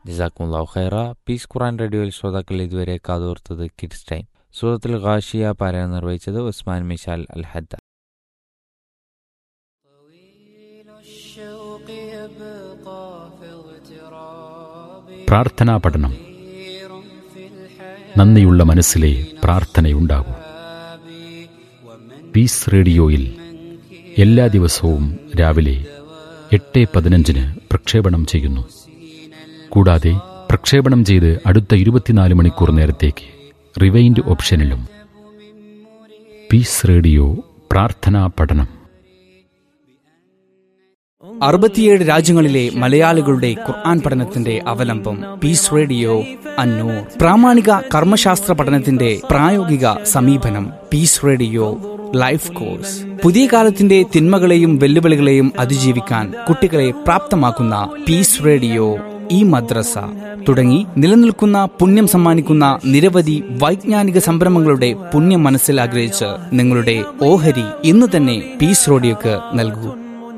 ജസാക്കുല്ലാഹു ഖൈറ പീസ് ഖുറാൻ റേഡിയോയിൽ ശ്രോതാക്കൾ ഇതുവരെ കാതോർത്തത് കിഡ്സ് ടൈം സൂറത്തിൽ ഗാഷിയ പാരായണം നിർവഹിച്ചത് ഉസ്മാൻ മിഷാൽ അൽ ഹദ്ദ പ്രാർത്ഥനാ പഠനം നന്ദിയുള്ള മനസ്സിലെ പ്രാർത്ഥനയുണ്ടാകൂ പീസ് റേഡിയോയിൽ എല്ലാ ദിവസവും രാവിലെ എട്ട് പതിനഞ്ചിന് പ്രക്ഷേപണം ചെയ്യുന്നു കൂടാതെ പ്രക്ഷേപണം ചെയ്ത് അടുത്ത ഇരുപത്തിനാല് മണിക്കൂർ നേരത്തേക്ക് റിവൈൻഡ് ഓപ്ഷനിലും പീസ് റേഡിയോ പ്രാർത്ഥനാ പഠനം അറുപത്തിയേഴ് രാജ്യങ്ങളിലെ മലയാളികളുടെ ഖുർആൻ പഠനത്തിന്റെ അവലംബം പീസ് റേഡിയോ അന്നൂർ പ്രാമാണിക കർമ്മശാസ്ത്ര പഠനത്തിന്റെ പ്രായോഗിക സമീപനം പീസ് റേഡിയോ ലൈഫ് കോഴ്സ് പുതിയ കാലത്തിന്റെ തിന്മകളെയും വെല്ലുവിളികളെയും അതിജീവിക്കാൻ കുട്ടികളെ പ്രാപ്തമാക്കുന്ന പീസ് റേഡിയോ ഈ മദ്രസ തുടങ്ങി നിലനിൽക്കുന്ന പുണ്യം സമ്മാനിക്കുന്ന നിരവധി വൈജ്ഞാനിക സംരംഭങ്ങളുടെ പുണ്യം മനസ്സിൽ ആഗ്രഹിച്ച് നിങ്ങളുടെ ഓഹരി ഇന്ന് തന്നെ പീസ് റേഡിയോക്ക് നൽകൂ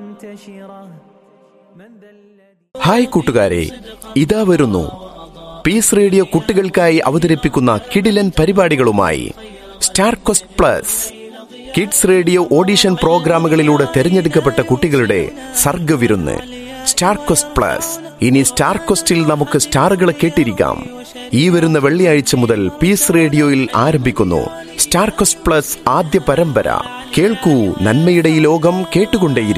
ഹായ് കൂട്ടുകാരെ ഇതാ വരുന്നു പീസ് റേഡിയോ കുട്ടികൾക്കായി അവതരിപ്പിക്കുന്ന കിടിലൻ പരിപാടികളുമായി star coast plus kids radio audition പ്രോഗ്രാമുകളിലൂടെ തെരഞ്ഞെടുക്കപ്പെട്ട കുട്ടികളുടെ സർഗവിരുന്ന് സ്റ്റാർ കൊസ്റ്റ് പ്ലസ് ഇനി സ്റ്റാർ കൊസ്റ്റിൽ നമുക്ക് സ്റ്റാറുകളെ കേട്ടിരിക്കാം ഈ വരുന്ന വെള്ളിയാഴ്ച മുതൽ പീസ് റേഡിയോയിൽ ആരംഭിക്കുന്നു സ്റ്റാർ കൊസ്റ്റ് പ്ലസ് ആദ്യ പരമ്പര കേൾക്കൂ നന്മയുടെ ഈ ലോകം കേട്ടുകൊണ്ടേയിരിക്കും